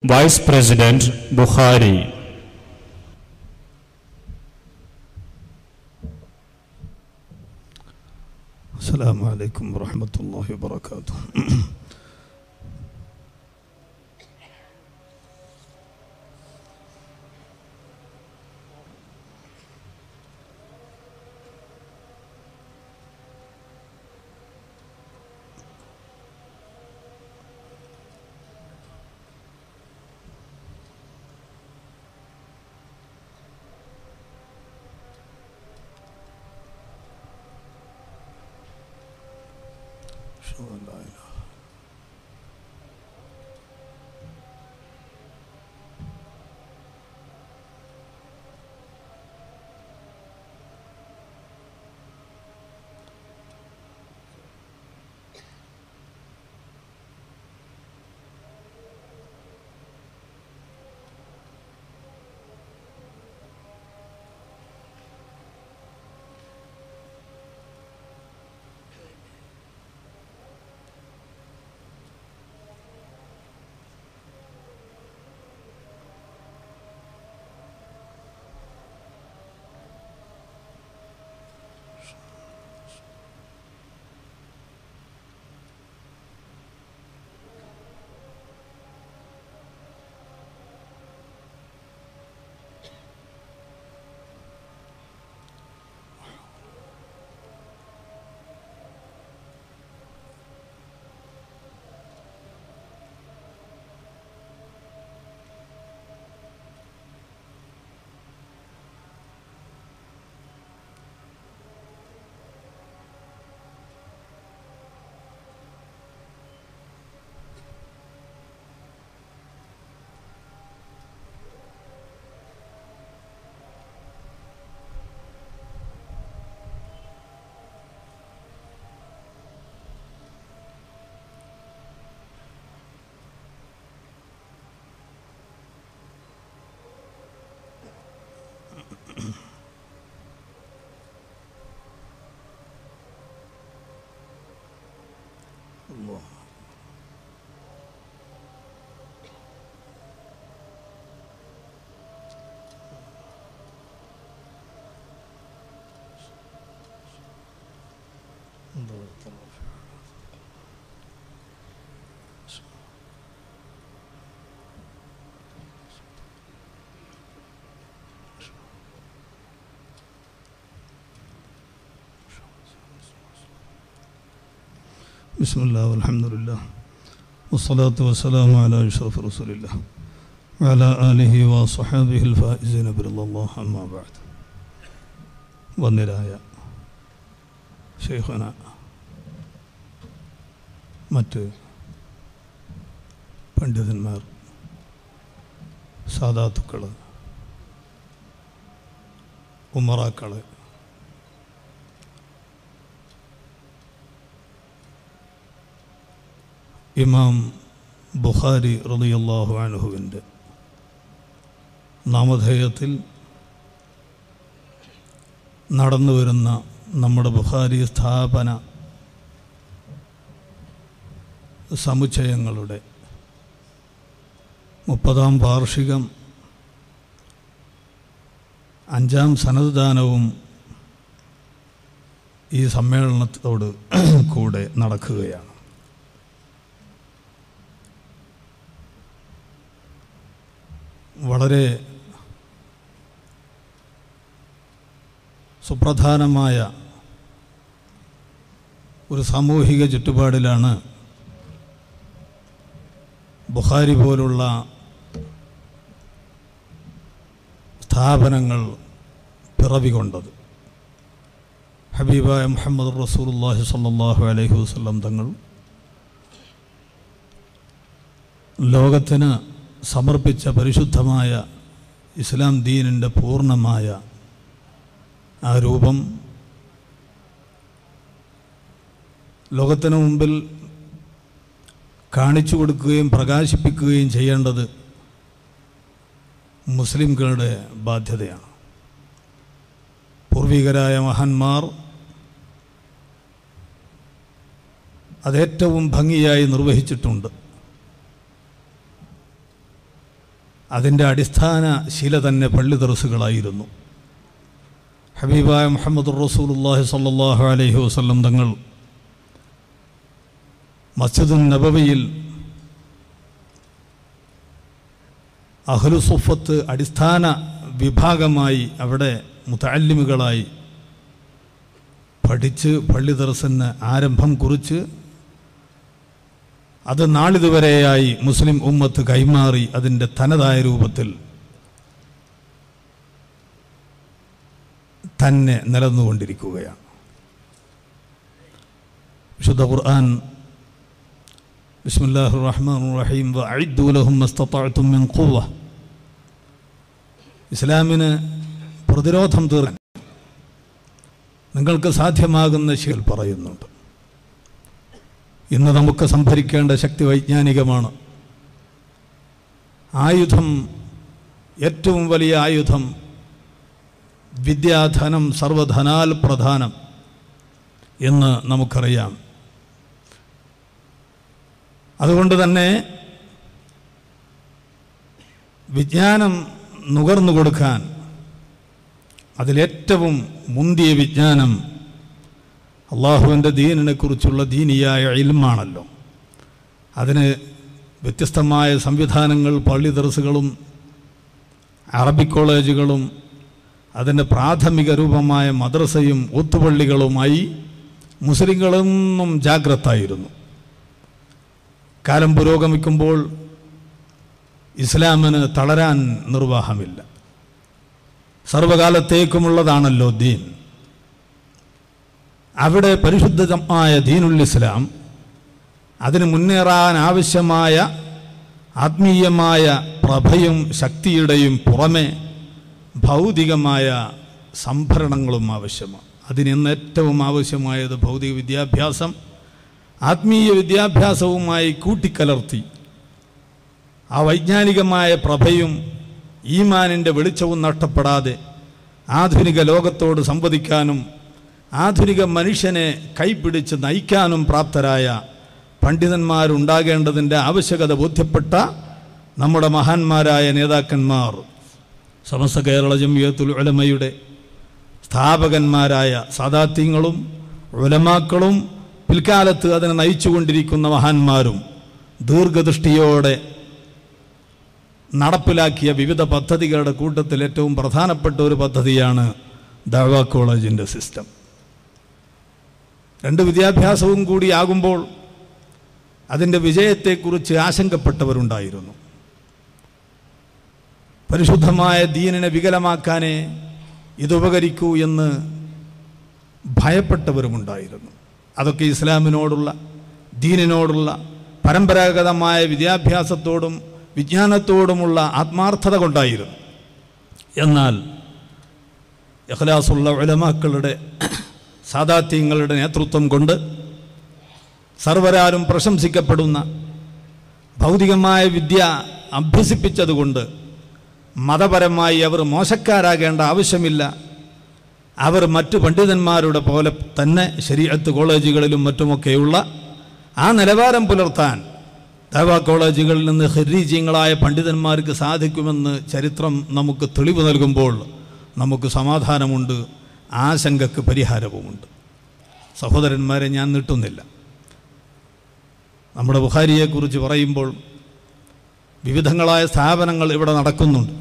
Vice President Bukhari. السلام عليكم ورحمة الله وبركاته أشهد أن لا إله الله بارك الله فيك. بسم الله والحمد لله والصلاة والسلام على أشرف رسول الله وعلى آله وصحابه الفائزين برضا الله أما بعد വന്നിരായ ഷെയ്ഖന മറ്റ് പണ്ഡിതന്മാർ സാധാത്തുക്കൾ ഉമറാക്കൾ ഇമാം ബുഖാരി റളിയല്ലാഹു അൻഹുവിൻ്റെ നാമധേയത്തിൽ നടന്നു വരുന്ന നമ്മുടെ ബുഖാരി സ്ഥാപന സമുച്ചയങ്ങളുടെ മുപ്പതാം വാർഷികം അഞ്ചാം സന്നദ്ദാനവും ഈ സമ്മേളനത്തോട് കൂടെ നടക്കുകയാണ് വളരെ സുപ്രധാനമായ ഒരു സാമൂഹിക ചുറ്റുപാടിലാണ് ബുഖാരി പോലുള്ള സ്ഥാപനങ്ങൾ പിറവികൊണ്ടത് ഹബീബായ മുഹമ്മദ് റസൂലുള്ളാഹി സ്വല്ലല്ലാഹു അലൈഹി വസല്ലം തങ്ങൾ ലോകത്തിന് സമർപ്പിച്ച പരിശുദ്ധമായ ഇസ്ലാം ദീനിൻ്റെ പൂർണ്ണമായ ആ രൂപം ലോകത്തിന് മുമ്പിൽ കാണിച്ചു കൊടുക്കുകയും പ്രകാശിപ്പിക്കുകയും ചെയ്യേണ്ടത് മുസ്ലിംകളുടെ ബാധ്യതയാണ് പൂർവികരായ മഹാന്മാർ അതേറ്റവും ഭംഗിയായി നിർവഹിച്ചിട്ടുണ്ട് അതിൻ്റെ അടിസ്ഥാന ശില തന്നെ പള്ളി ദർസുകളായിരുന്നു ഹബീബായ മുഹമ്മദ് റസൂലുല്ലാഹി സല്ലാഹു അലൈഹി വസല്ലം തങ്ങൾ മസ്ജിദുൻ നബവിയിൽ അഹ്ലുസുഫത്ത് അടിസ്ഥാന വിഭാഗമായി അവിടെ മുത്തല്ലിമുകളായി പഠിച്ച് പള്ളി ദർസന് ആരംഭം കുറിച്ച് അത് നാളിതുവരെയായി മുസ്ലിം ഉമ്മത്ത് കൈമാറി അതിൻ്റെ തനതായ രൂപത്തിൽ തന്നെ നിലനിന്നുകൊണ്ടിരിക്കുകയാണ് വിശുദ്ധ ഖുർആൻ ബിസ്മില്ലാഹിർ റഹ്മാൻ റഹീം വഅഇദ്ദു ലഹും മസ്തതഅതും മിൻ ഖുവ്വ ഇസ്ലാമിന് പ്രതിരോധം തീർക്കാൻ നിങ്ങൾക്ക് സാധ്യമാകുന്ന ശീൽ പറയുന്നുണ്ട് ഇന്ന് നമുക്ക് സംഭരിക്കേണ്ട ശക്തി വൈജ്ഞാനികമാണ് ആയുധം ഏറ്റവും വലിയ ആയുധം വിദ്യാധനം സർവധനാൽ പ്രധാനം എന്ന് നമുക്കറിയാം അതുകൊണ്ട് തന്നെ വിജ്ഞാനം നുകർന്നു കൊടുക്കാൻ അതിലേറ്റവും മുന്തിയ വിജ്ഞാനം അള്ളാഹുവിൻ്റെ ദീനിനെ കുറിച്ചുള്ള ദീനിയായ ഇൽമാണല്ലോ അതിന് വ്യത്യസ്തമായ സംവിധാനങ്ങൾ പള്ളി ദർസുകളും അറബിക് കോളേജുകളും അതിൻ്റെ പ്രാഥമിക രൂപമായ മദ്രസയും ഒത്തുപള്ളികളുമായി മുസ്ലിങ്ങളൊന്നും ജാഗ്രതായിരുന്നു കാലം പുരോഗമിക്കുമ്പോൾ ഇസ്ലാമിന് തളരാൻ നിർവാഹമില്ല സർവകാലത്തേക്കുമുള്ളതാണല്ലോ ദീൻ അവിടെ പരിശുദ്ധമായ ദീനുൽ ഇസ്ലാം അതിന് മുന്നേറാൻ ആവശ്യമായ ആത്മീയമായ പ്രഭയും ശക്തിയുടെയും പുറമെ ഭൗതികമായ സംഭരണങ്ങളും ആവശ്യമാണ് അതിന് ഏറ്റവും ആവശ്യമായത് ഭൗതിക വിദ്യാഭ്യാസം ആത്മീയ വിദ്യാഭ്യാസവുമായി കൂട്ടിക്കലർത്തി ആ വൈജ്ഞാനികമായ പ്രഭയും ഈമാനിൻ്റെ വെളിച്ചവും നഷ്ടപ്പെടാതെ ആധുനിക ലോകത്തോട് സംവദിക്കാനും ആധുനിക മനുഷ്യനെ കൈപിടിച്ച് നയിക്കാനും പ്രാപ്തരായ പണ്ഡിതന്മാരുണ്ടാകേണ്ടതിൻ്റെ ആവശ്യകത ബോധ്യപ്പെട്ട നമ്മുടെ മഹാന്മാരായ നേതാക്കന്മാർ സമസ്ത കേരള ജമിയത്തുൽ ഉലമയുടെ സ്ഥാപകന്മാരായ സാദാത്യങ്ങളും ഉലമാക്കളും പിൽക്കാലത്ത് അതിനെ നയിച്ചുകൊണ്ടിരിക്കുന്ന മഹാന്മാരും ദീർഘദൃഷ്ടിയോടെ നടപ്പിലാക്കിയ വിവിധ പദ്ധതികളുടെ കൂട്ടത്തിൽ ഏറ്റവും പ്രധാനപ്പെട്ട ഒരു പദ്ധതിയാണ് ദാവ കോളേജിൻ്റെ സിസ്റ്റം രണ്ട് വിദ്യാഭ്യാസവും കൂടി ആകുമ്പോൾ അതിൻ്റെ വിജയത്തെക്കുറിച്ച് ആശങ്കപ്പെട്ടവരുണ്ടായിരുന്നു പരിശുദ്ധമായ ദീനിനെ വികലമാക്കാനേ ഇതുപകരിക്കൂ എന്ന് ഭയപ്പെട്ടവരുമുണ്ടായിരുന്നു അതൊക്കെ ഇസ്ലാമിനോടുള്ള ദീനിനോടുള്ള പരമ്പരാഗതമായ വിദ്യാഭ്യാസത്തോടും വിജ്ഞാനത്തോടുമുള്ള ആത്മാർത്ഥത കൊണ്ടായിരുന്നു എന്നാൽ ഇഖ്ലാസുള്ള ഉലമാക്കളുടെ സാദാത്യങ്ങളുടെ നേതൃത്വം കൊണ്ട് സർവരാരും പ്രശംസിക്കപ്പെടുന്ന ഭൗതികമായ വിദ്യ അഭ്യസിപ്പിച്ചതുകൊണ്ട് മതപരമായി അവർ മോശക്കാരാകേണ്ട ആവശ്യമില്ല അവർ മറ്റു പണ്ഡിതന്മാരുടെ പോലെ തന്നെ ശരീരത്ത് കോളേജുകളിലും മറ്റുമൊക്കെയുള്ള ആ നിലവാരം പുലർത്താൻ ദേവ കോളേജുകളിൽ നിന്ന് ഹരീജ്യങ്ങളായ പണ്ഡിതന്മാർക്ക് സാധിക്കുമെന്ന് ചരിത്രം നമുക്ക് തെളിവ് നൽകുമ്പോൾ നമുക്ക് സമാധാനമുണ്ട് ആശങ്കക്ക് പരിഹാരവുമുണ്ട് സഹോദരന്മാരെ ഞാൻ നീട്ടുന്നില്ല നമ്മുടെ ബുഹാരിയെക്കുറിച്ച് പറയുമ്പോൾ വിവിധങ്ങളായ സ്ഥാപനങ്ങൾ ഇവിടെ നടക്കുന്നുണ്ട്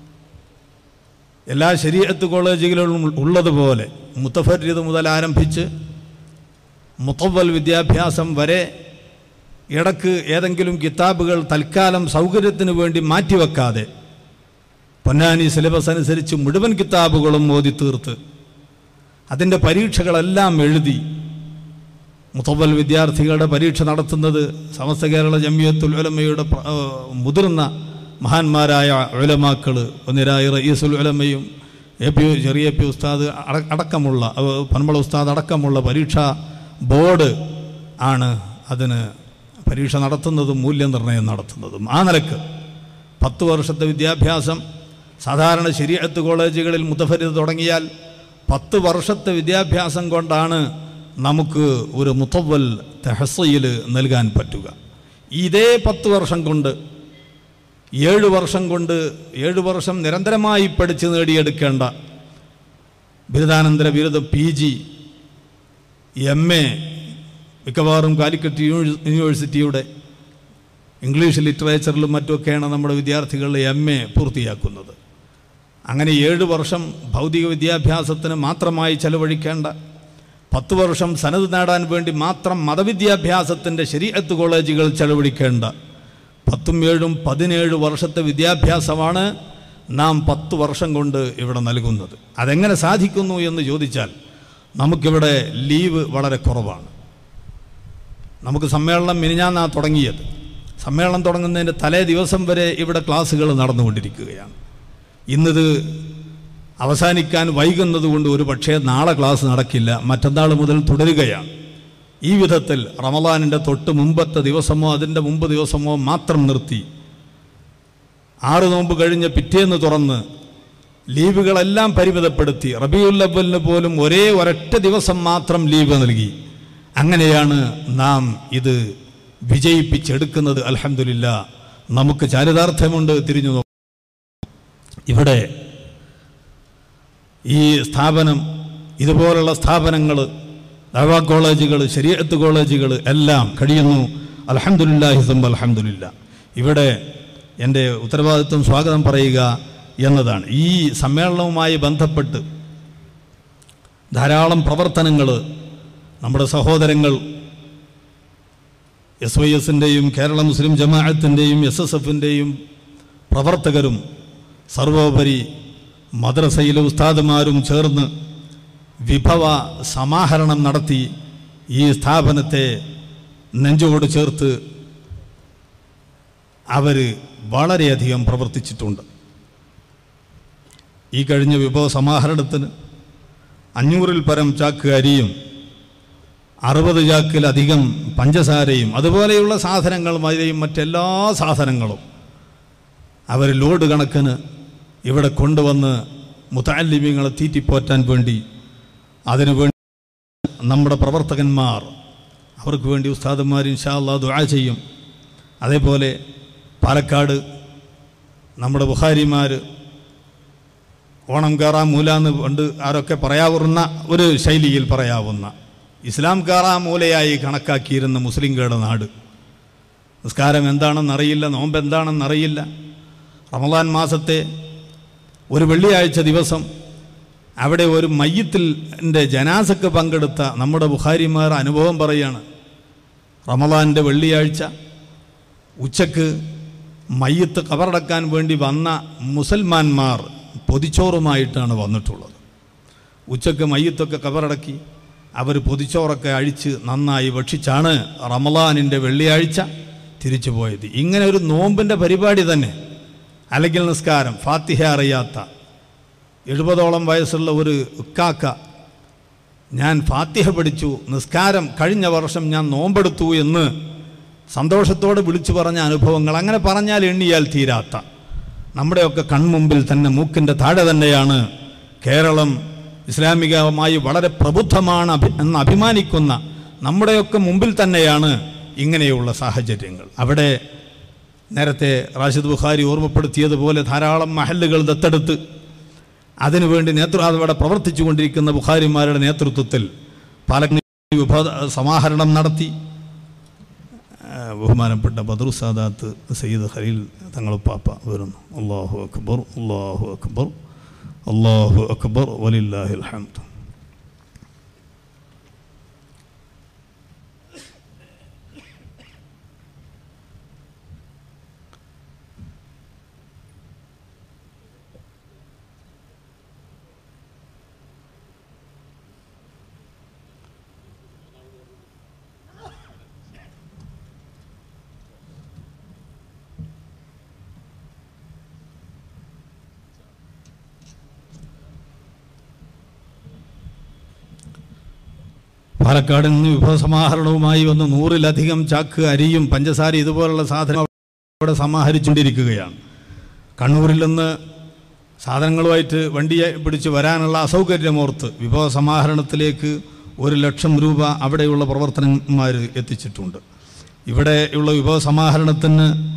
എല്ലാ ശരീരത്ത് കോളേജുകളിലും ഉള്ളതുപോലെ മുത്തഫരീത് മുതൽ ആരംഭിച്ച് മുത്തവൽ വിദ്യാഭ്യാസം വരെ ഇടക്ക് ഏതെങ്കിലും കിതാബുകൾ തൽക്കാലം സൗകര്യത്തിന് വേണ്ടി മാറ്റിവെക്കാതെ പൊന്നാനി സിലബസ് അനുസരിച്ച് മുഴുവൻ കിതാബുകളും ഓതി തീർത്ത് അതിൻ്റെ പരീക്ഷകളെല്ലാം എഴുതി മുത്തവൽ വിദ്യാർത്ഥികളുടെ പരീക്ഷ നടത്തുന്നത് സമസ്ത കേരള ജമിയത്തുൽ ഉലമയുടെ പ്ര- ആ, മുതിർന്ന മഹാന്മാരായ ഉലമാക്കൾ ഒന്നിരായി റയീസുൽ ഉലമയും എ പി ചെറിയ പി ഉസ്താദ് അട- അടക്കമുള്ള ആ, പനമ്പള ഉസ്താദ് അടക്കമുള്ള പരീക്ഷാ ബോർഡ് ആണ് അതിന് പരീക്ഷ നടത്തുന്നതും മൂല്യനിർണ്ണയം നടത്തുന്നതും ആ നിലക്ക് പത്ത് വർഷത്തെ വിദ്യാഭ്യാസം സാധാരണ ശരീരത്ത് കോളേജുകളിൽ മുത്തഫരിത് തുടങ്ങിയാൽ പത്ത് വർഷത്തെ വിദ്യാഭ്യാസം കൊണ്ടാണ് നമുക്ക് ഒരു മുത്തവൽ തെഹസയിൽ നൽകാൻ പറ്റുക ഇതേ പത്ത് വർഷം കൊണ്ട് ഏഴ് വർഷം കൊണ്ട് ഏഴ് വർഷം നിരന്തരമായി പഠിച്ച് നേടിയെടുക്കേണ്ട ബിരുദാനന്തര ബിരുദം പി ജി എം എ മിക്കവാറും കാലിക്കറ്റ് യൂണി- യൂണിവേഴ്സിറ്റിയുടെ ഇംഗ്ലീഷ് ലിറ്ററേച്ചറിലും മറ്റുമൊക്കെയാണ് നമ്മുടെ വിദ്യാർത്ഥികൾ എം എ പൂർത്തിയാക്കുന്നത് അങ്ങനെ ഏഴ് വർഷം ഭൗതിക വിദ്യാഭ്യാസത്തിന് മാത്രമായി ചെലവഴിക്കേണ്ട പത്ത് വർഷം സനത് നേടാൻ വേണ്ടി മാത്രം മതവിദ്യാഭ്യാസത്തിൻ്റെ ശരീഅത്ത് കോളേജുകൾ ചെലവഴിക്കേണ്ട പത്തും ഏഴും പതിനേഴ് വർഷത്തെ വിദ്യാഭ്യാസമാണ് നാം പത്ത് വർഷം കൊണ്ട് ഇവിടെ നൽകുന്നത് അതെങ്ങനെ സാധിക്കുന്നു എന്ന് ചോദിച്ചാൽ നമുക്കിവിടെ ലീവ് വളരെ കുറവാണ് നമുക്ക് സമ്മേളനം മിനിഞ്ഞാന്നാ തുടങ്ങിയത് സമ്മേളനം തുടങ്ങുന്നതിൻ്റെ തലേ ദിവസം വരെ ഇവിടെ ക്ലാസ്സുകൾ നടന്നുകൊണ്ടിരിക്കുകയാണ് ഇന്നിത് അവസാനിക്കാൻ വൈകുന്നത് കൊണ്ട് ഒരു പക്ഷേ നാളെ ക്ലാസ് നടക്കില്ല മറ്റന്നാൾ മുതൽ തുടരുകയാണ് ഈ വിധത്തിൽ റമദാനിൻ്റെ തൊട്ട് മുമ്പത്തെ ദിവസമോ അതിൻ്റെ മുമ്പ് ദിവസമോ മാത്രം നിർത്തി ആറ് നോമ്പ് കഴിഞ്ഞ് പിറ്റേന്ന് തുറന്ന് ലീവുകളെല്ലാം പരിമിതപ്പെടുത്തി റബിയുൽ അവലിന് പോലും ഒരേ ഒരൊറ്റ ദിവസം മാത്രം ലീവ് നൽകി അങ്ങനെയാണ് നാം ഇത് വിജയിപ്പിച്ചെടുക്കുന്നത് അൽഹംദുലില്ല നമുക്ക് ചാരിതാർത്ഥ്യമുണ്ട് തിരിഞ്ഞു നോക്കാം ഇവിടെ ഈ സ്ഥാപനം ഇതുപോലുള്ള സ്ഥാപനങ്ങൾ ദവാ കോളേജുകൾ ശരീഅത്ത് കോളേജുകൾ എല്ലാം കഴിയുന്നു അലഹമുല്ലാ ഹിസം അലഹമുല്ല ഇവിടെ എൻ്റെ ഉത്തരവാദിത്വം സ്വാഗതം പറയുക എന്നതാണ് ഈ സമ്മേളനവുമായി ബന്ധപ്പെട്ട് ധാരാളം പ്രവർത്തനങ്ങൾ നമ്മുടെ സഹോദരങ്ങൾ എസ് വൈ എസിൻ്റെയും കേരള മുസ്ലിം ജമാഅത്തിൻ്റെയും എസ് എസ് എഫിൻ്റെയും പ്രവർത്തകരും സർവോപരി മദ്രസയിലെ ഉസ്താദുമാരും ചേർന്ന് വിഭവ സമാഹരണം നടത്തി ഈ സ്ഥാപനത്തെ നെഞ്ചോട് ചേർത്ത് അവർ വളരെയധികം പ്രവർത്തിച്ചിട്ടുണ്ട് ഈ കഴിഞ്ഞ വിഭവ സമാഹരണത്തിന് അഞ്ഞൂറിൽ പരം ചാക്ക് അരിയും അറുപത് ചാക്കിലധികം പഞ്ചസാരയും അതുപോലെയുള്ള സാധനങ്ങൾ മതിയും മറ്റെല്ലാ സാധനങ്ങളും അവർ ലോഡ് കണക്കിന് ഇവിടെ കൊണ്ടുവന്ന് മുത്താലിമ്യങ്ങളെ തീറ്റിപ്പോറ്റാൻ വേണ്ടി അതിനു വേണ്ടി നമ്മുടെ പ്രവർത്തകന്മാർ അവർക്ക് വേണ്ടി ഉസ്താദന്മാർ ഇൻഷാല്ലാ ദുആ ചെയ്യും അതേപോലെ പാലക്കാട് നമ്മുടെ ബുഹാരിമാർ ഓണം കയറാം മൂലാന്ന് പണ്ട് ആരൊക്കെ പറയാവുന്ന ഒരു ശൈലിയിൽ പറയാവുന്ന ഇസ്ലാം കയറാം മൂലയായി കണക്കാക്കിയിരുന്ന മുസ്ലിംകളുടെ നാട് നിസ്കാരം എന്താണെന്നറിയില്ല നോമ്പ് എന്താണെന്നറിയില്ല റമദാൻ മാസത്തെ ഒരു വെള്ളിയാഴ്ച ദിവസം അവിടെ ഒരു മയ്യത്തിൽ ജനാസക്ക് പങ്കെടുത്ത നമ്മുടെ ബുഹാരിമാർ അനുഭവം പറയാണ് റമദാൻ്റെ വെള്ളിയാഴ്ച ഉച്ചക്ക് മയ്യത്ത് കബറടക്കാൻ വേണ്ടി വന്ന മുസൽമാന്മാർ പൊതിച്ചോറുമായിട്ടാണ് വന്നിട്ടുള്ളത് ഉച്ചക്ക് മയ്യത്തൊക്കെ കബറടക്കി അവർ പൊതിച്ചോറൊക്കെ അഴിച്ച് നന്നായി ഭക്ഷിച്ചാണ് റമദാനിൻ്റെ വെള്ളിയാഴ്ച തിരിച്ചു പോയത് ഇങ്ങനെ ഒരു നോമ്പിൻ്റെ പരിപാടി തന്നെ അല്ലെങ്കിൽ നിസ്കാരം ഫാത്തിഹ അറിയാത്ത എഴുപതോളം വയസ്സുള്ള ഒരു ഉക്കാക്ക ഞാൻ ഫാത്തിഹ പഠിച്ചു നിസ്കാരം കഴിഞ്ഞ വർഷം ഞാൻ നോമ്പെടുത്തു എന്ന് സന്തോഷത്തോടെ വിളിച്ചു പറഞ്ഞ അനുഭവങ്ങൾ അങ്ങനെ പറഞ്ഞാൽ എണ്ണിയാൽ തീരാത്ത നമ്മുടെയൊക്കെ കൺമുമ്പിൽ തന്നെ മൂക്കിൻ്റെ താഴെ തന്നെയാണ് കേരളം ഇസ്ലാമികമായി വളരെ പ്രബുദ്ധമാണ് അഭി എന്ന് അഭിമാനിക്കുന്ന നമ്മുടെയൊക്കെ മുമ്പിൽ തന്നെയാണ് ഇങ്ങനെയുള്ള സാഹചര്യങ്ങൾ അവിടെ നേരത്തെ റാഷിദ് ബുഖാരി ഓർമ്മപ്പെടുത്തിയതുപോലെ ധാരാളം മഹല്ലുകൾ ദത്തെടുത്ത് അതിനുവേണ്ടി നേതൃ അവിടെ പ്രവർത്തിച്ചു കൊണ്ടിരിക്കുന്ന ബുഖാരിമാരുടെ നേതൃത്വത്തിൽ പാലക്കാട് വിഭ സമാഹരണം നടത്തി ആ, ബഹുമാനപ്പെട്ട ബദറു സാദാത്ത് സയ്യിദ് ഖലീൽ തങ്ങളുപ്പാപ്പ വരുന്നു അള്ളാഹു അക്ബർ അള്ളാഹു അക്ബർ അള്ളാഹു അക്ബർ വലില്ലാഹിൽ ഹംദ് പാലക്കാട് നിന്ന് വിഭവസമാഹരണവുമായി വന്ന് നൂറിലധികം ചാക്ക് അരിയും പഞ്ചസാര ഇതുപോലുള്ള സാധനം അവിടെ സമാഹരിച്ചുകൊണ്ടിരിക്കുകയാണ് കണ്ണൂരിൽ നിന്ന് സാധനങ്ങളുമായിട്ട് വണ്ടിയെ പിടിച്ച് വരാനുള്ള അസൗകര്യമോർത്ത് വിഭവ സമാഹരണത്തിലേക്ക് ഒരു ലക്ഷം രൂപ അവിടെയുള്ള പ്രവർത്തനന്മാർ എത്തിച്ചിട്ടുണ്ട് ഇവിടെയുള്ള വിഭവ സമാഹരണത്തിന്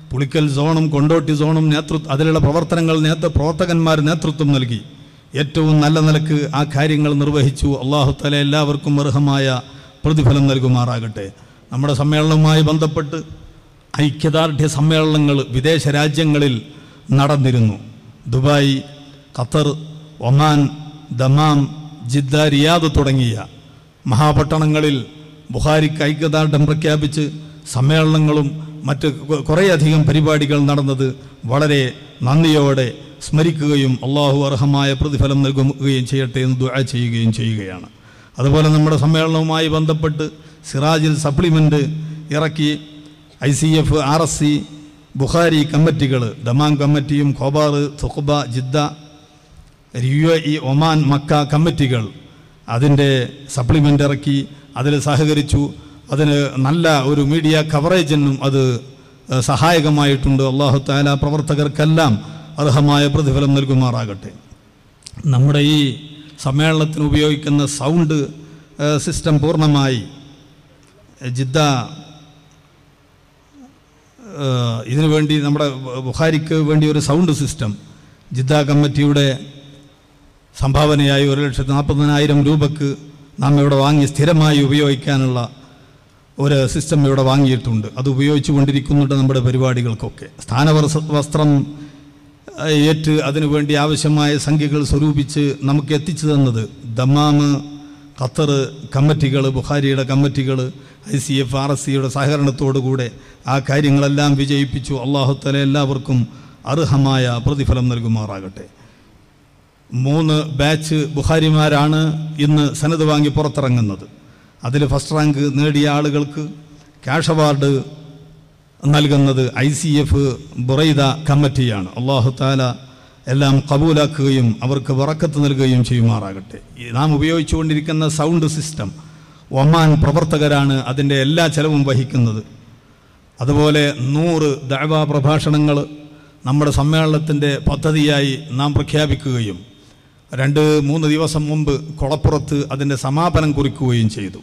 പുളിക്കൽ സോണും കൊണ്ടോട്ടി സോണും നേതൃത്വം അതിലുള്ള പ്രവർത്തനങ്ങൾ നേതൃ പ്രവർത്തകന്മാർ നേതൃത്വം നൽകി ഏറ്റവും നല്ല നിലക്ക് ആ കാര്യങ്ങൾ നിർവഹിച്ചു അള്ളാഹു തല എല്ലാവർക്കും അർഹമായ പ്രതിഫലം നൽകുമാറാകട്ടെ നമ്മുടെ സമ്മേളനവുമായി ബന്ധപ്പെട്ട് ഐക്യദാർഢ്യ സമ്മേളനങ്ങൾ വിദേശ രാജ്യങ്ങളിൽ നടന്നിരുന്നു Dubai Qatar Oman Dammam Jeddah Riyadh തുടങ്ങിയ മഹാപട്ടണങ്ങളിൽ ബുഹാരിക്ക് ഐക്യദാർഢ്യം പ്രഖ്യാപിച്ച് സമ്മേളനങ്ങളും മറ്റ് കൊ- കുറേയധികം പരിപാടികൾ നടന്നത് വളരെ നന്ദിയോടെ സ്മരിക്കുകയും അള്ളാഹു അർഹമായ പ്രതിഫലം നൽകുകയും ചെയ്യട്ടെ എന്ന് ദുആ ചെയ്യുകയും ചെയ്യുകയാണ് അതുപോലെ നമ്മുടെ സമ്മേളനവുമായി ബന്ധപ്പെട്ട് സിറാജിൽ സപ്ലിമെൻ്റ് ഇറക്കി I C F R S C Bukhari കമ്മിറ്റികൾ ദമാം കമ്മിറ്റിയും Khobar Thuqbah Jeddah U A E Oman Mecca കമ്മിറ്റികൾ അതിൻ്റെ സപ്ലിമെൻ്റ് ഇറക്കി അതിൽ സഹകരിച്ചു അതിന് നല്ല ഒരു മീഡിയ കവറേജിനും അത് ഏഹ്, സഹായകമായിട്ടുണ്ട് അള്ളാഹു താല പ്രവർത്തകർക്കെല്ലാം അർഹമായ പ്രതിഫലം നൽകുമാറാകട്ടെ നമ്മുടെ ഈ സമ്മേളനത്തിന് ഉപയോഗിക്കുന്ന സൗണ്ട് ഏഹ്, സിസ്റ്റം പൂർണ്ണമായി ജിദ്ദ ഏഹ്, ഇതിനു വേണ്ടി നമ്മുടെ ബുഖാരിക്ക് വേണ്ടി ഒരു സൗണ്ട് സിസ്റ്റം ജിദ്ദ കമ്മിറ്റിയുടെ സംഭാവനയായി ഒരു ലക്ഷത്തി നാൽപ്പതിനായിരം രൂപക്ക് നാം ഇവിടെ വാങ്ങി സ്ഥിരമായി ഉപയോഗിക്കാനുള്ള ഒരു സിസ്റ്റം ഇവിടെ വാങ്ങിയിട്ടുണ്ട് അത് ഉപയോഗിച്ചു കൊണ്ടിരിക്കുന്നുണ്ട് നമ്മുടെ പരിപാടികൾക്കൊക്കെ സ്ഥാനവസ്ത്ര വസ്ത്രം ഏഹ്, ഏറ്റ് അതിനുവേണ്ടി ആവശ്യമായ സംഖ്യകൾ സ്വരൂപിച്ച് നമുക്ക് എത്തിച്ചു തന്നത് ദമാമ് ഖത്തർ കമ്മിറ്റികൾ ബുഖാരിയുടെ കമ്മിറ്റികൾ I C F R S സിയുടെ സഹകരണത്തോടുകൂടെ ആ കാര്യങ്ങളെല്ലാം വിജയിപ്പിച്ചു അള്ളാഹുത്തല എല്ലാവർക്കും അർഹമായ പ്രതിഫലം നൽകുമാറാകട്ടെ മൂന്ന് ബാച്ച് ബുഹാരിമാരാണ് ഇന്ന് സനത് വാങ്ങി പുറത്തിറങ്ങുന്നത് അതിൽ ഫസ്റ്റ് റാങ്ക് നേടിയ ആളുകൾക്ക് ക്യാഷ് അവാർഡ് നൽകുന്നത് ഐ സി എഫ് ബുറൈദ കമ്മിറ്റിയാണ് അള്ളാഹു താല എല്ലാം കബൂലാക്കുകയും അവർക്ക് വറക്കത്ത് നൽകുകയും ചെയ്യുമാറാകട്ടെ ഈ നാം ഉപയോഗിച്ചുകൊണ്ടിരിക്കുന്ന സൗണ്ട് സിസ്റ്റം ഒമാൻ പ്രവർത്തകരാണ് അതിൻ്റെ എല്ലാ ചെലവും വഹിക്കുന്നത് അതുപോലെ നൂറ് ദഅവ പ്രഭാഷണങ്ങൾ നമ്മുടെ സമ്മേളനത്തിൻ്റെ പദ്ധതിയായി നാം പ്രഖ്യാപിക്കുകയും രണ്ട് മൂന്ന് ദിവസം മുമ്പ് കൊളപ്പുറത്ത് അതിൻ്റെ സമാപനം കുറിക്കുകയും ചെയ്തു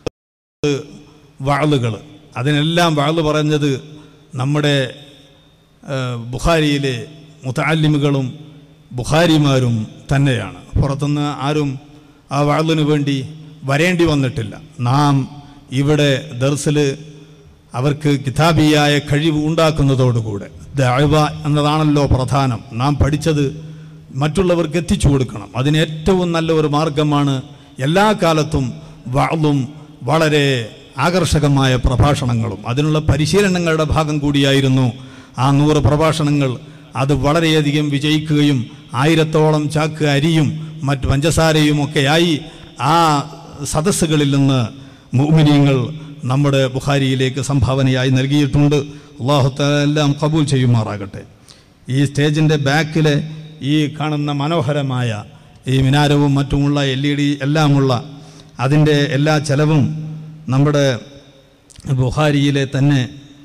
വാളുകൾ അതിനെല്ലാം വാള് പറഞ്ഞത് നമ്മുടെ ഏഹ്, ബുഖാരിയിലെ മുത്താലിമുകളും ബുഖാരിമാരും തന്നെയാണ് പുറത്തുനിന്ന് ആരും ആ വാളിന് വേണ്ടി വരേണ്ടി വന്നിട്ടില്ല നാം ഇവിടെ ദർസിൽ അവർക്ക് കിതാബിയായ കഴിവ് ഉണ്ടാക്കുന്നതോടുകൂടെ ദഅവ എന്നതാണല്ലോ പ്രധാനം നാം പഠിച്ചത് മറ്റുള്ളവർക്ക് എത്തിച്ചു കൊടുക്കണം അതിന് ഏറ്റവും നല്ല ഒരു മാർഗമാണ് എല്ലാ കാലത്തും വാളും വളരെ ആകർഷകമായ പ്രഭാഷണങ്ങളും അതിനുള്ള പരിശീലനങ്ങളുടെ ഭാഗം കൂടിയായിരുന്നു ആ നൂറ് പ്രഭാഷണങ്ങൾ അത് വളരെയധികം വിജയിക്കുകയും ആയിരത്തോളം ചാക്ക് അരിയും മറ്റ് പഞ്ചസാരയും ഒക്കെയായി ആ സദസ്സുകളിൽ നിന്ന് മുഅ്മിനീങ്ങൾ നമ്മുടെ ബുഖാരിയിലേക്ക് സംഭാവനയായി നൽകിയിട്ടുണ്ട് അള്ളാഹുത്താല എല്ലാം കബൂൽ ചെയ്യുമാറാകട്ടെ ഈ സ്റ്റേജിൻ്റെ ബാക്കിലെ ഈ കാണുന്ന മനോഹരമായ ഈ മിനാരവും മറ്റുമുള്ള എൽ ഇ ഡി എല്ലാമുള്ള അതിൻ്റെ എല്ലാ ചെലവും നമ്മുടെ ബുഹാരിയിലെ തന്നെ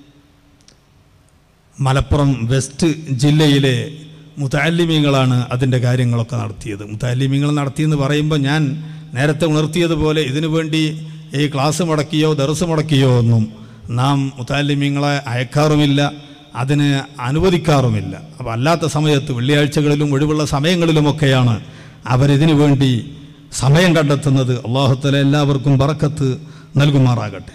മലപ്പുറം വെസ്റ്റ് ജില്ലയിലെ മുത്താലിമീങ്ങളാണ് അതിൻ്റെ കാര്യങ്ങളൊക്കെ നടത്തിയത് മുത്താലിമീങ്ങൾ നടത്തിയെന്ന് പറയുമ്പോൾ ഞാൻ നേരത്തെ ഉണർത്തിയതുപോലെ ഇതിനു വേണ്ടി ഈ ക്ലാസ് മുടക്കിയോ ദർസ് മുടക്കിയോ ഒന്നും നാം മുത്താലിമീങ്ങളെ അയക്കാറുമില്ല അതിന് അനുവദിക്കാറുമില്ല അപ്പോൾ അല്ലാത്ത സമയത്ത് വെള്ളിയാഴ്ചകളിലും ഒഴിവുള്ള സമയങ്ങളിലുമൊക്കെയാണ് അവരിതിനു വേണ്ടി സമയം കണ്ടെത്തുന്നത് അള്ളാഹുത്തല എല്ലാവർക്കും ബറക്കത്ത് നൽകുമാറാകട്ടെ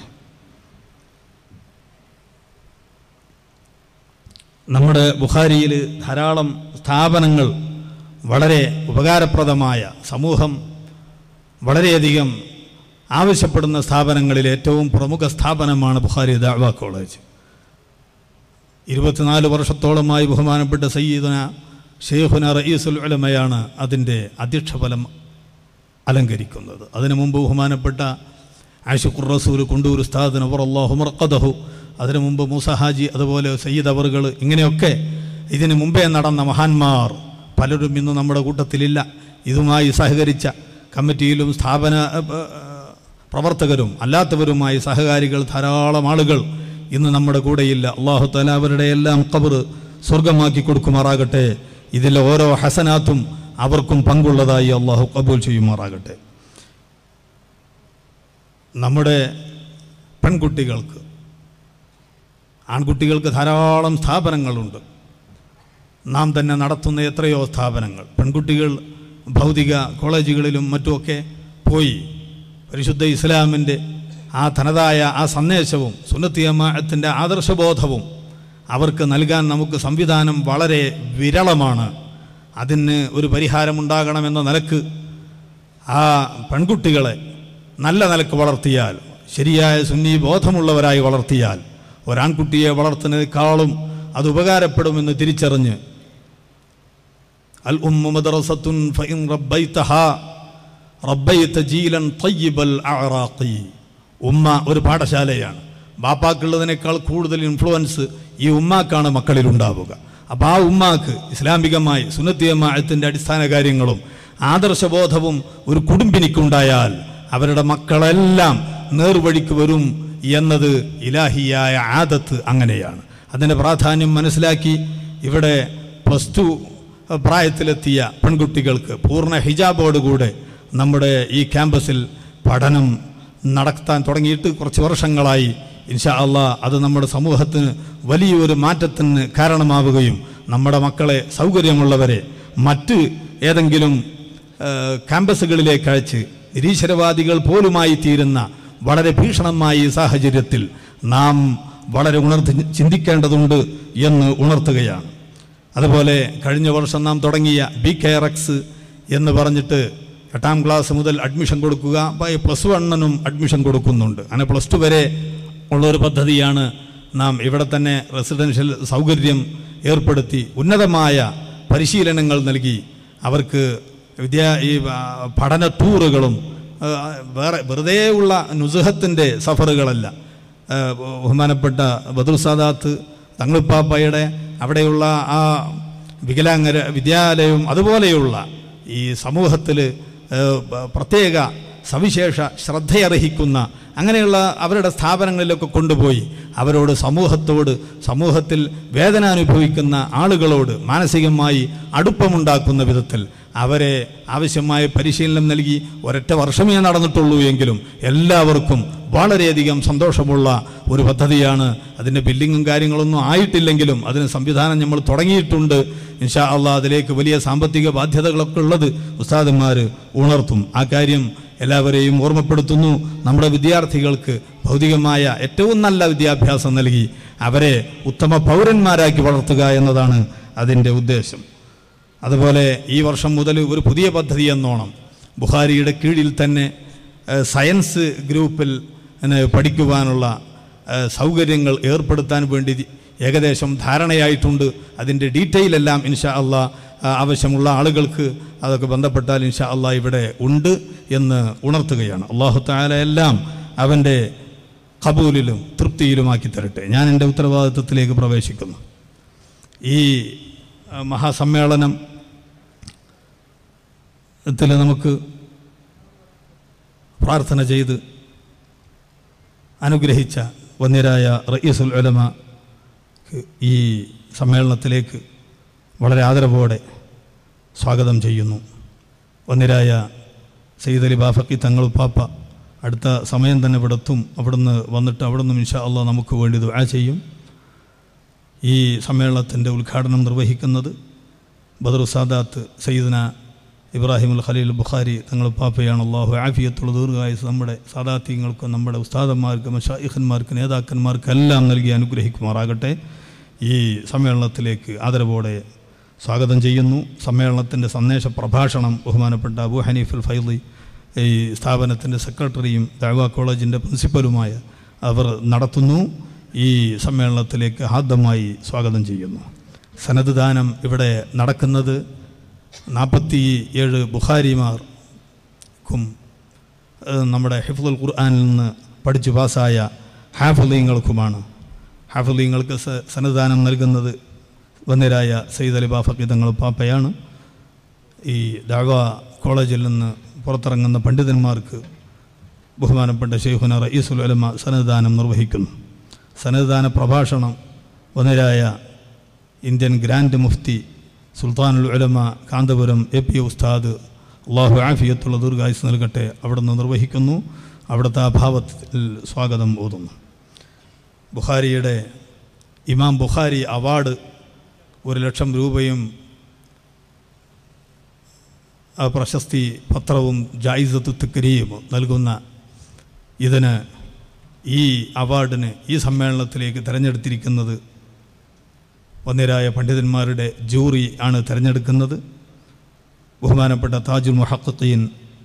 നമ്മുടെ ബുഖാരിയിൽ ധാരാളം സ്ഥാപനങ്ങൾ വളരെ ഉപകാരപ്രദമായ സമൂഹം വളരെയധികം ആവശ്യപ്പെടുന്ന സ്ഥാപനങ്ങളിൽ ഏറ്റവും പ്രമുഖ സ്ഥാപനമാണ് ബുഖാരി ദാവ കോളേജ് ഇരുപത്തിനാല് വർഷത്തോളമായി ബഹുമാനപ്പെട്ട സയ്യിദന ഷെയ്ഖുന റയീസുൽ ഉലമയാണ് അതിൻ്റെ അധ്യക്ഷഫലം അലങ്കരിക്കുന്നത് അതിനു മുമ്പ് ബഹുമാനപ്പെട്ട ആഷിഖുർ റസൂൽ കൊണ്ടൂർ ഉസ്താദ് നവർ അള്ളാഹു മർക്കദഹു അതിനു മുമ്പ് മൂസ ഹാജി അതുപോലെ സയ്യിദ് അവറുകൾ ഇങ്ങനെയൊക്കെ ഇതിനു മുമ്പേ നടന്ന മഹാന്മാർ പലരും ഇന്ന് നമ്മുടെ കൂട്ടത്തിലില്ല ഇതുമായി സഹകരിച്ച കമ്മിറ്റിയിലും സ്ഥാപന ഏഹ്, ഏഹ്, പ്രവർത്തകരും അല്ലാത്തവരുമായി സഹകാരികൾ ധാരാളം ആളുകൾ ഇന്ന് നമ്മുടെ കൂടെയില്ല അള്ളാഹു തല അവരുടെ എല്ലാം കബർ സ്വർഗമാക്കി കൊടുക്കുമാറാകട്ടെ ഇതിലെ ഓരോ ഹസനാത്തും അവർക്കും പങ്കുള്ളതായി അള്ളാഹു കബൂൽ ചെയ്യുമാറാകട്ടെ നമ്മുടെ പെൺകുട്ടികൾക്ക് ആൺകുട്ടികൾക്ക് ധാരാളം സ്ഥാപനങ്ങളുണ്ട് നാം തന്നെ നടത്തുന്ന എത്രയോ സ്ഥാപനങ്ങൾ പെൺകുട്ടികൾ ഭൗതിക കോളേജുകളിലും മറ്റുമൊക്കെ പോയി പരിശുദ്ധ ഇസ്ലാമിൻ്റെ ആ തനതായ ആ സന്ദേശവും സുന്നത്തിയമാഴത്തിൻ്റെ ആദർശബോധവും അവർക്ക് നൽകാൻ നമുക്ക് സംവിധാനം വളരെ വിരളമാണ് അതിന് ഒരു പരിഹാരമുണ്ടാകണമെന്ന നിലക്ക് ആ പെൺകുട്ടികളെ നല്ല നിലക്ക് വളർത്തിയാൽ ശരിയായ സുന്നി ബോധമുള്ളവരായി വളർത്തിയാൽ ഒരാൺകുട്ടിയെ വളർത്തുന്നതിനേക്കാളും അത് ഉപകാരപ്പെടുമെന്ന് തിരിച്ചറിഞ്ഞ് അൽ ഉമ്മു മദ്റസത്തുൻ ഫഇൻ റബ്ബൈതഹാ റബ്ബൈത ജീലൻ തയ്യിബൽ അഅറാഖി ഉമ്മ ഒരു പാഠശാലയാണ് ബാപ്പാക്കുള്ളതിനേക്കാൾ കൂടുതൽ ഇൻഫ്ലുവൻസ് ഈ ഉമ്മാക്കാണ് മക്കളിൽ ഉണ്ടാവുക അപ്പോൾ ആ ഉമ്മാക്ക് ഇസ്ലാമികമായി സുന്നത്തിയമായത്തിൻ്റെ അടിസ്ഥാന കാര്യങ്ങളും ആദർശബോധവും ഒരു കുടുംബിനിക്കുണ്ടായാൽ അവരുടെ മക്കളെല്ലാം നേർവഴിക്ക് വരും എന്നത് ഇലാഹിയായ ആദത്ത് അങ്ങനെയാണ് അതിൻ്റെ പ്രാധാന്യം മനസ്സിലാക്കി ഇവിടെ പ്ലസ് ടു പ്രായത്തിലെത്തിയ പെൺകുട്ടികൾക്ക് പൂർണ്ണ ഹിജാബോടുകൂടെ നമ്മുടെ ഈ ക്യാമ്പസിൽ പഠനം നടത്താൻ തുടങ്ങിയിട്ട് കുറച്ച് വർഷങ്ങളായി ഇൻഷാ അള്ളാ അത് നമ്മുടെ സമൂഹത്തിന് വലിയൊരു മാറ്റത്തിന് കാരണമാവുകയും നമ്മുടെ മക്കളെ സൗകര്യമുള്ളവരെ മറ്റ് ഏതെങ്കിലും ഏഹ്, ക്യാമ്പസുകളിലേക്ക് അയച്ച് നിരീശ്വരവാദികൾ പോലുമായി തീരുന്ന വളരെ ഭീഷണമായ ഈ സാഹചര്യത്തിൽ നാം വളരെ ഉണർത്തി ചിന്തിക്കേണ്ടതുണ്ട് എന്ന് ഉണർത്തുകയാണ് അതുപോലെ കഴിഞ്ഞ വർഷം നാം തുടങ്ങിയ ബി കെയർ എക്സ് എന്ന് പറഞ്ഞിട്ട് എട്ടാം ക്ലാസ് മുതൽ അഡ്മിഷൻ കൊടുക്കുക അപ്പോൾ പ്ലസ് വണ്ണിനും അഡ്മിഷൻ കൊടുക്കുന്നുണ്ട് അങ്ങനെ പ്ലസ് ടു വരെ ഉള്ളൊരു പദ്ധതിയാണ് നാം ഇവിടെ തന്നെ റെസിഡൻഷ്യൽ സൗകര്യം ഏർപ്പെടുത്തി ഉന്നതമായ പരിശീലനങ്ങൾ നൽകി അവർക്ക് വിദ്യാ ഈ ആ, പഠന ടൂറുകളും ആ, വേറെ വെറുതെ ഉള്ള നുസുഹത്തിൻ്റെ സഫറുകളല്ല ആ, ബഹുമാനപ്പെട്ട ബദർ സാദാത്ത് തങ്ങളിപ്പാപ്പയുടെ അവിടെയുള്ള ആ വികലാംഗര വിദ്യാലയവും അതുപോലെയുള്ള ഈ സമൂഹത്തിൽ പ്രത്യേക സവിശേഷ ശ്രദ്ധയർഹിക്കുന്ന അങ്ങനെയുള്ള അവരുടെ സ്ഥാപനങ്ങളിലൊക്കെ കൊണ്ടുപോയി അവരോട് സമൂഹത്തോട് സമൂഹത്തിൽ വേദന അനുഭവിക്കുന്ന ആളുകളോട് മാനസികമായി അടുപ്പമുണ്ടാക്കുന്ന വിധത്തിൽ അവരെ ആവശ്യമായ പരിശീലനം നൽകി ഒരൊറ്റ വർഷമേ നടന്നിട്ടുള്ളൂ എങ്കിലും എല്ലാവർക്കും വളരെയധികം സന്തോഷമുള്ള ഒരു പദ്ധതിയാണ് അതിൻ്റെ ബില്ലിങ്ങും കാര്യങ്ങളൊന്നും ആയിട്ടില്ലെങ്കിലും അതിന് സംവിധാനം നമ്മൾ തുടങ്ങിയിട്ടുണ്ട് ഇൻഷാ അള്ളാ അതിലേക്ക് വലിയ സാമ്പത്തിക ബാധ്യതകളൊക്കെ ഉള്ളത് ഉസ്താദന്മാർ ഉണർത്തും ആ കാര്യം എല്ലാവരെയും ഓർമ്മപ്പെടുത്തുന്നു നമ്മുടെ വിദ്യാർത്ഥികൾക്ക് ഭൗതികമായ ഏറ്റവും നല്ല വിദ്യാഭ്യാസം നൽകി അവരെ ഉത്തമ പൗരന്മാരാക്കി വളർത്തുക എന്നതാണ് അതിൻ്റെ ഉദ്ദേശം അതുപോലെ ഈ വർഷം മുതൽ ഒരു പുതിയ പദ്ധതി എന്നോണം ബുഹാരിയുടെ കീഴിൽ തന്നെ ഏഹ്, സയൻസ് ഗ്രൂപ്പിൽ ഏഹ്, പഠിക്കുവാനുള്ള ഏഹ്, സൗകര്യങ്ങൾ ഏർപ്പെടുത്താൻ വേണ്ടി ഏകദേശം ധാരണയായിട്ടുണ്ട് അതിൻ്റെ ഡീറ്റെയിൽ എല്ലാം ഇൻഷാ അള്ളാ ആ, ആവശ്യമുള്ള ആളുകൾക്ക് അതൊക്കെ ബന്ധപ്പെട്ടാൽ ഇൻഷാ അള്ളാ ഇവിടെ ഉണ്ട് എന്ന് ഉണർത്തുകയാണ് അള്ളാഹു താല എല്ലാം അവൻ്റെ കബൂലിലും തൃപ്തിയിലുമാക്കി തരട്ടെ ഞാൻ എൻ്റെ ഉത്തരവാദിത്വത്തിലേക്ക് പ്രവേശിക്കുന്നു ഈ ആ, മഹാസമ്മേളനം ത്തിൽ നമുക്ക് പ്രാർത്ഥന ചെയ്ത് അനുഗ്രഹിച്ച വന്യരായ റയീസുൽ ഉലമ ഈ സമ്മേളനത്തിലേക്ക് വളരെ ആദരവോടെ സ്വാഗതം ചെയ്യുന്നു വന്യരായ സയ്യിദ് അലി ബാഫക്കി തങ്ങൾ പാപ്പ അടുത്ത സമയം തന്നെ ഇവിടെ എത്തും അവിടുന്ന് വന്നിട്ട് അവിടുന്ന് ഇൻഷാ അള്ളാഹ് നമുക്ക് വേണ്ടി ദുആ ചെയ്യും ഈ സമ്മേളനത്തിൻ്റെ ഉദ്ഘാടനം നിർവഹിക്കുന്നത് ബദറു സാദാത്ത് സയ്യിദ്ന ഇബ്രാഹിം അൽ ഖലീൽ ബുഖാരി തങ്ങൾ പാപ്പയാണ് അള്ളാഹു ആഫിയത്തുള്ള ദീർഘായുസ് നമ്മുടെ സാദാത്യങ്ങൾക്കും നമ്മുടെ ഉസ്താദന്മാർക്ക് മഷായിഖന്മാർക്ക് നേതാക്കന്മാർക്ക് എല്ലാം നൽകി അനുഗ്രഹിക്കുമാറാകട്ടെ ഈ സമ്മേളനത്തിലേക്ക് ആദരവോടെ സ്വാഗതം ചെയ്യുന്നു സമ്മേളനത്തിൻ്റെ സന്ദേശ പ്രഭാഷണം ബഹുമാനപ്പെട്ട അബു ഹനീഫ് അൽ ഫൈലി ഈ സ്ഥാപനത്തിൻ്റെ സെക്രട്ടറിയും ദഅവ കോളേജിൻ്റെ പ്രിൻസിപ്പലുമായ അവർ നടത്തുന്നു ഈ സമ്മേളനത്തിലേക്ക് ഹാർദമായി സ്വാഗതം ചെയ്യുന്നു സനത് ദാനം ഇവിടെ നടക്കുന്നത് നാൽപ്പത്തി ഏഴ് ബുഖാരിമാർക്കും ഏഹ്, നമ്മുടെ ഹിഫുൽ ഖുർആനിൽ നിന്ന് പഠിച്ചു പാസ്സായ ഹാഫലീങ്ങൾക്കുമാണ് ഹാഫലീങ്ങൾക്ക് സ- സന്നദ്ധാനം നൽകുന്നത് വന്യരായ സയ്യിദ് അലി ബാഫക്കി തങ്ങൾ പാപ്പയാണ് ഈ ദാവ കോളേജിൽ നിന്ന് പുറത്തിറങ്ങുന്ന പണ്ഡിതന്മാർക്ക് ബഹുമാനപ്പെട്ട ഷെയ്ഖുന റയീസുൽ അലമ സന്നദ്ധാനം നിർവഹിക്കുന്നു സന്നദ്ധാന പ്രഭാഷണം വന്നരായ ഇന്ത്യൻ ഗ്രാൻഡ് മുഫ്തി സുൽത്താനുൽ ഉലമ കാന്തപുരം എ പി ഉസ്താദ് അള്ളാഹു ആഫിയത്തുള്ള ദീർഘായുസ് നൽകട്ടെ അവിടുന്ന് നിർവഹിക്കുന്നു അവിടുത്തെ അഭാവത്തിൽ സ്വാഗതം ഓതുന്നു ബുഖാരിയുടെ ഇമാം ബുഖാരി അവാർഡ് ഒരു ലക്ഷം രൂപയും ആ പ്രശസ്തി പത്രവും ജായിസത്ത് തിക്കരിയും നൽകുന്ന ഇതിന് ഈ അവാർഡിന് ഈ സമ്മേളനത്തിലേക്ക് തിരഞ്ഞെടുത്തിരിക്കുന്നത് വന്നിരായ പണ്ഡിതന്മാരുടെ ജൂറി ആണ് തിരഞ്ഞെടുക്കുന്നത് ബഹുമാനപ്പെട്ട താജുൽ മുഹഖീൻ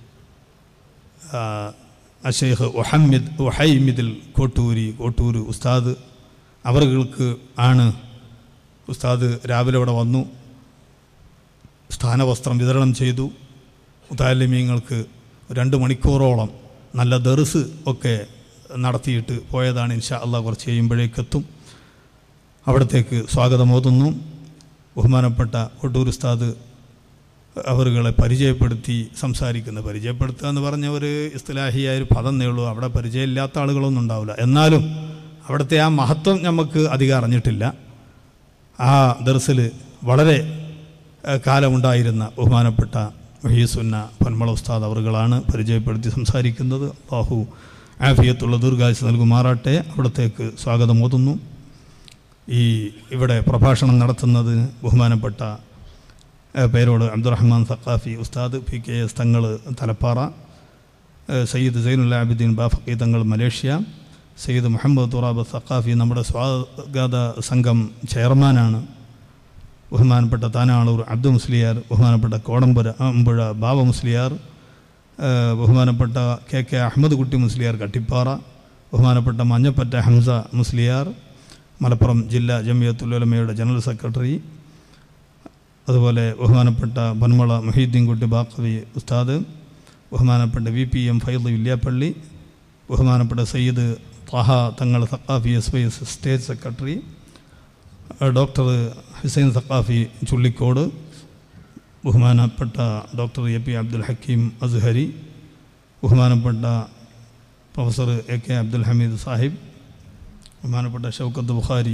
അഷേഖ് ഒഹമ്മിദ് ഒഹൈമിദിൽ കോട്ടൂരി കോട്ടൂര് ഉസ്താദ് അവർക്ക് ആണ് ഉസ്താദ് രാവിലെ ഇവിടെ വന്നു സ്ഥാനവസ്ത്രം വിതരണം ചെയ്തു മുത്താലിമീങ്ങൾക്ക് രണ്ട് മണിക്കൂറോളം നല്ല ദർസ് ഒക്കെ നടത്തിയിട്ട് പോയതാണ് ഇൻഷാ അള്ളാഹ് കുറച്ച് കഴിയുമ്പോഴേക്കെത്തും അവിടത്തേക്ക് സ്വാഗതമോതുന്നു ബഹുമാനപ്പെട്ട ഒട്ടൂർ ഉസ്താദ് അവരുകളെ പരിചയപ്പെടുത്തി സംസാരിക്കുന്ന പരിചയപ്പെടുത്തുക എന്ന് പറഞ്ഞ ഒരു ഇസ്തലാഹിയായ ഒരു പദന്നേ ഉള്ളൂ അവിടെ പരിചയമില്ലാത്ത ആളുകളൊന്നും ഉണ്ടാവില്ല എന്നാലും അവിടുത്തെ ആ മഹത്വം നമുക്ക് അധികം അറിഞ്ഞിട്ടില്ല ആ ദർസിൽ വളരെ ഏഹ്, കാലമുണ്ടായിരുന്ന ബഹുമാനപ്പെട്ട മഹീസുന്ന പന്മള ഉസ്താദ് അവറുകളാണ് പരിചയപ്പെടുത്തി സംസാരിക്കുന്നത് ബാഹു ആഫിയത്തുള്ള ദീർഘായുസ് നൽകുമാറാട്ടെ അവിടത്തേക്ക് സ്വാഗതമോതുന്നു ഈ ഇവിടെ പ്രഭാഷണം നടത്തുന്നത് ബഹുമാനപ്പെട്ട ഏഹ്, പേരോട് അബ്ദുറഹ്മാൻ സഖാഫി ഉസ്താദ് പി കെ എസ് തങ്ങൾ തലപ്പാറ ഏഹ്, സയ്യിദ് സൈനുൽ ആബിദ്ദീൻ ബാഫക്കി തങ്ങൾ മലേഷ്യ സയ്യിദ് മുഹമ്മദ് തുറാബ് സഖാഫി നമ്മുടെ സ്വാഗത സംഘം ചെയർമാനാണ് ബഹുമാനപ്പെട്ട താനാളൂർ അബ്ദു മുസ്ലിയാർ ബഹുമാനപ്പെട്ട കോടമ്പുര അമ്പുഴ ബാബ മുസ്ലിയാർ ഏഹ്, ബഹുമാനപ്പെട്ട കെ കെ അഹമ്മദ് കുട്ടി മുസ്ലിയാർ കട്ടിപ്പാറ ബഹുമാനപ്പെട്ട മഞ്ഞപ്പറ്റ ഹംസ മുസ്ലിയാർ മലപ്പുറം ജില്ലാ ജമിയത്തുലമയുടെ ജനറൽ സെക്രട്ടറി അതുപോലെ ബഹുമാനപ്പെട്ട പന്മള മൊഹീദ്ദീൻ കുട്ടി ബാക്കവി ഉസ്താദ് ബഹുമാനപ്പെട്ട V P M Faid Villiappally ബഹുമാനപ്പെട്ട Sayyid Thaha Thangal Saqafi S Y S state secretary doctor Hussain Saqafi Chullikkode ബഹുമാനപ്പെട്ട doctor A P Abdul Hakeem Azhari ബഹുമാനപ്പെട്ട professor A K Abdul Hameed Sahib ബഹുമാനപ്പെട്ട ഷൗക്കത്ത് ബുഖാരി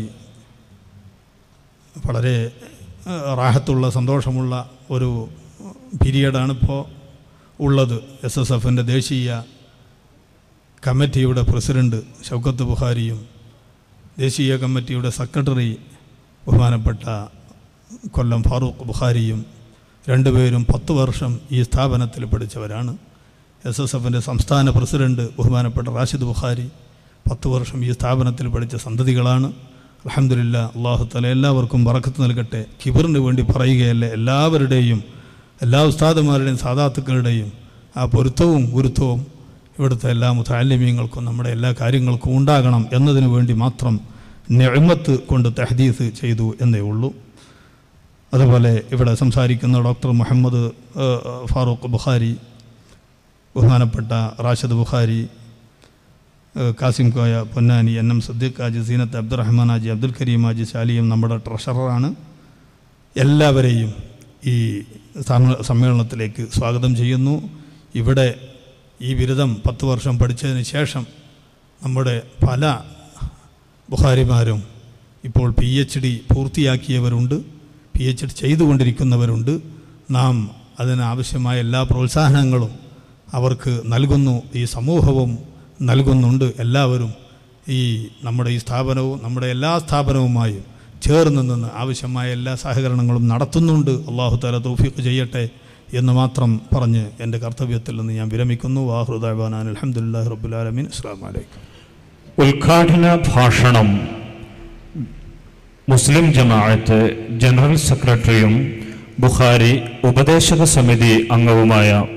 വളരെ ഏഹ്, റാഹത്തുള്ള സന്തോഷമുള്ള ഒരു പീരിയഡാണ് ഇപ്പോൾ ഉള്ളത് എസ് എസ് എഫിൻ്റെ ദേശീയ കമ്മിറ്റിയുടെ പ്രസിഡന്റ് ഷൗക്കത്ത് ബുഖാരിയും ദേശീയ കമ്മിറ്റിയുടെ സെക്രട്ടറി ബഹുമാനപ്പെട്ട കൊല്ലം ഫാറൂഖ് ബുഖാരിയും രണ്ടുപേരും പത്ത് വർഷം ഈ സ്ഥാപനത്തിൽ പഠിച്ചവരാണ് എസ് എസ് എഫിൻ്റെ സംസ്ഥാന പ്രസിഡന്റ് ബഹുമാനപ്പെട്ട റാഷിദ് ബുഖാരി പത്ത് വർഷം ഈ സ്ഥാപനത്തിൽ പഠിച്ച സന്തതികളാണ് അലഹമില്ല അള്ളാഹു തല എല്ലാവർക്കും വറക്കത്ത് നൽകട്ടെ കിബറിന് വേണ്ടി പറയുകയല്ല എല്ലാവരുടെയും എല്ലാ ഉസ്താദുമാരുടെയും സാധാത്തുക്കളുടെയും ആ പൊരുത്തവും ഗുരുത്വവും ഇവിടുത്തെ എല്ലാ മുത്താലിമ്യങ്ങൾക്കും നമ്മുടെ എല്ലാ കാര്യങ്ങൾക്കും ഉണ്ടാകണം എന്നതിനു വേണ്ടി മാത്രം നെഴ്മത്ത് കൊണ്ട് തഹദീസ് ചെയ്തു എന്നേ ഉള്ളൂ അതുപോലെ ഇവിടെ സംസാരിക്കുന്ന ഡോക്ടർ മുഹമ്മദ് ഏഹ്, ഫാറൂഖ് ബുഖാരി ബഹുമാനപ്പെട്ട Rashid Bukhari uh, Kasim Koya Ponnani N M Siddique Haji Zeenath Abdurahman Haji Abdul Kareem Haji ശാലിയും നമ്മുടെ ട്രഷററാണ് എല്ലാവരെയും ഈ സമ്മേ- സമ്മേളനത്തിലേക്ക് സ്വാഗതം ചെയ്യുന്നു ഇവിടെ ഈ ബിരുദം പത്ത് വർഷം പഠിച്ചതിന് ശേഷം നമ്മുടെ പല ബുഹാരിമാരും ഇപ്പോൾ പി എച്ച് ഡി പൂർത്തിയാക്കിയവരുണ്ട് പി എച്ച് ഡി ചെയ്തുകൊണ്ടിരിക്കുന്നവരുണ്ട് നാം അതിനാവശ്യമായ എല്ലാ പ്രോത്സാഹനങ്ങളും അവർക്ക് നൽകുന്നു ഈ സമൂഹവും നൽകുന്നുണ്ട് എല്ലാവരും ഈ നമ്മുടെ ഈ സ്ഥാപനവും നമ്മുടെ എല്ലാ സ്ഥാപനവുമായും ചേർന്ന് നിന്ന് ആവശ്യമായ എല്ലാ സഹകരണങ്ങളും നടത്തുന്നുണ്ട് അള്ളാഹു താല തൗഫീഖ് ചെയ്യട്ടെ എന്ന് മാത്രം പറഞ്ഞ് എൻ്റെ കർത്തവ്യത്തിൽ നിന്ന് ഞാൻ വിരമിക്കുന്നു വാഹൃദാൻ അലഹമുല്ലാ റബുലാലമീൻ അസ്സാം വലൈക്കും ഉദ്ഘാടന ഭാഷണം മുസ്ലിം ജമാഅത്ത് ജനറൽ സെക്രട്ടറിയും ബുഖാരി ഉപദേശക സമിതി അംഗവുമായ